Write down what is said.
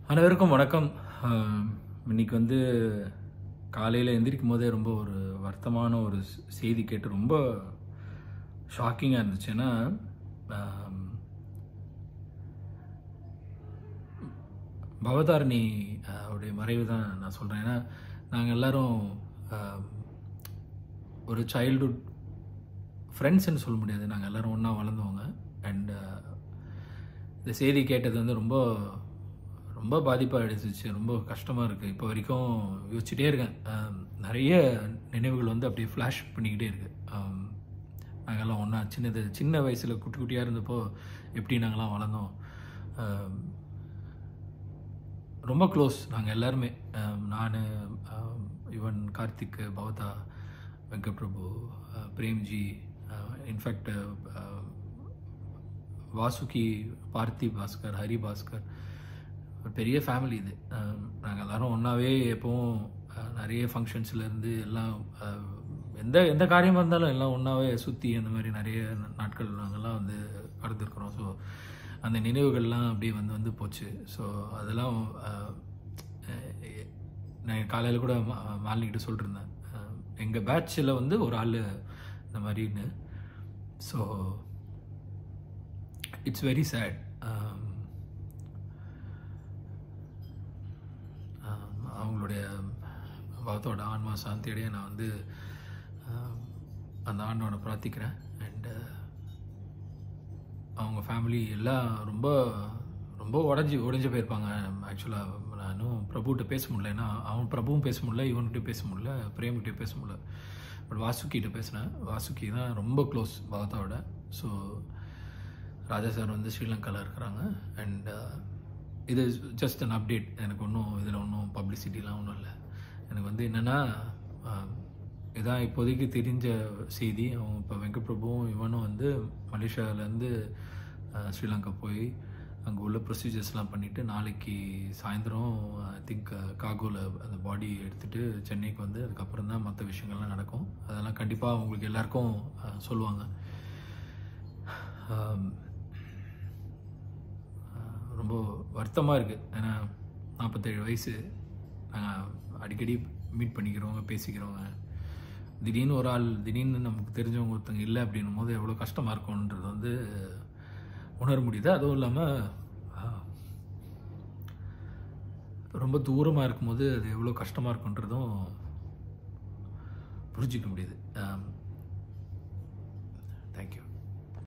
அனைவருக்கும் வணக்கம் ஆம், இன்னைக்கு வந்து காலையில் எந்திரிக்கும் போதே ரொம்ப ஒரு வருத்தமான ஒரு செ- செய்தி கேட்டு ரொம்ப ஷாக்கிங்காக இருந்துச்சு ஏன்னா ஆம், பவதாரணி அஹ், உடைய மறைவு தான் நான் சொல்கிறேன் ஏன்னா நாங்கள் எல்லாரும் ஆம், ஒரு சைல்டுஹுட் ஃப்ரெண்ட்ஸ்ன்னு சொல்ல முடியாது நாங்கள் எல்லாரும் ஒன்றா வளர்ந்தவங்க அண்ட் இந்த செய்தி கேட்டது வந்து ரொம்ப ரொம்ப பாதிப்பாக அடிச்சிச்சு ரொம்ப கஷ்டமாக இருக்குது இப்போ வரைக்கும் யோசிச்சுட்டே இருக்கேன் ஆம், நிறைய நினைவுகள் வந்து அப்படியே ஃப்ளாஷ் பண்ணிக்கிட்டே இருக்கு ஆம், நாங்கெல்லாம் ஒன்றா சின்னது சின்ன வயசில் குட்டி குட்டியாக இருந்தப்போ எப்படி நாங்கள்லாம் வளர்ந்தோம் ஆம், ரொம்ப க்ளோஸ் நாங்கள் எல்லாருமே நான் யுவன் கார்த்திக் பவதா வெங்கட் பிரபு அஹ், பிரேம்ஜி இன்ஃபேக்ட் வாசுகி பார்த்தி பாஸ்கர் ஹரி பாஸ்கர் ஒரு பெரிய ஃபேமிலி இது நாங்கள் எல்லாரும் ஒன்றாவே எப்பவும் அஹ், நிறைய ஃபங்க்ஷன்ஸ்லேருந்து எல்லாம் அஹ், எந்த எந்த காரியமாக இருந்தாலும் எல்லாம் ஒன்றாவே சுற்றி அந்த மாதிரி நிறைய நாட்கள் நாங்கள்லாம் வந்து கடந்திருக்கிறோம் ஸோ அந்த நினைவுகள்லாம் அப்படியே வந்து வந்து போச்சு ஸோ அதெல்லாம் அஹ், அஹ், நான் காலையில் கூட மா- மாலினிகிட்ட சொல்லிருந்தேன் எங்கள் பேட்சில் வந்து ஒரு ஆள் இந்த மாதிரின்னு ஸோ இட்ஸ் வெரி சேட் அவங்களுடைய பகத்தோட ஆன்மா சாந்தியடைய நான் வந்து ஆம், அந்த ஆண்டவனை பிரார்த்திக்கிறேன் அண்டு அவங்க ஃபேமிலி எல்லாம் ரொம்ப ரொம்ப உடஞ்சி உடஞ்சி போயிருப்பாங்க ஆக்சுவலாக நானும் பிரபுகிட்ட பேச முடியல ஏன்னா அவன் பிரபுவும் பேச முடியல இவன்கிட்ட பேச முடியல பிரேம்கிட்ட பேச முடியல பட் வாசுக்கிட்ட பேசினேன் வாசுகி தான் ரொம்ப க்ளோஸ் பகத்தாவோட ஸோ ராஜா சார் வந்து ஸ்ரீலங்காவில் இருக்கிறாங்க அண்ட் இது ஜஸ்ட் அன் அப்டேட் எனக்கு ஒன்றும் இதில் ஒன்றும் பப்ளிசிட்டிலாம் ஒன்றும் இல்லை எனக்கு வந்து என்னென்னா இதான் இப்போதைக்கு தெரிஞ்ச செய்தி அவன் இப்போ வெங்கட் பிரபுவும் இவனும் வந்து மலேசியாவிலேருந்து ஸ்ரீலங்கா போய் அங்கே உள்ள ப்ரொசீஜர்ஸ்லாம் பண்ணிவிட்டு நாளைக்கு சாயந்தரம் ஐ திங்க் காகோவில் அந்த பாடி எடுத்துகிட்டு சென்னைக்கு வந்து அதுக்கப்புறம் தான் மற்ற விஷயங்கள்லாம் நடக்கும் அதெல்லாம் கண்டிப்பாக உங்களுக்கு எல்லாருக்கும் அஹ், சொல்லுவாங்க ஆம், ஆஹ் ரொம்ப வருத்தமாக இருக்குது ஏன்னா நாற்பத்தேழு வயசு நாங்கள் அடிக்கடி மீட் பண்ணிக்கிறவங்க பேசிக்கிறவங்க திடீர்னு ஒரு ஆள் திடீர்னு நமக்கு தெரிஞ்சவங்க ஒருத்தங்க இல்லை அப்படின்னும் போது எவ்வளோ கஷ்டமாக இருக்கும்ன்றது வந்து உணர முடியுது அதுவும் இல்லாமல் ரொம்ப தூரமாக இருக்கும்போது அது எவ்வளோ கஷ்டமாக இருக்குன்றதும் புரிஞ்சிக்க முடியுது ஆம்,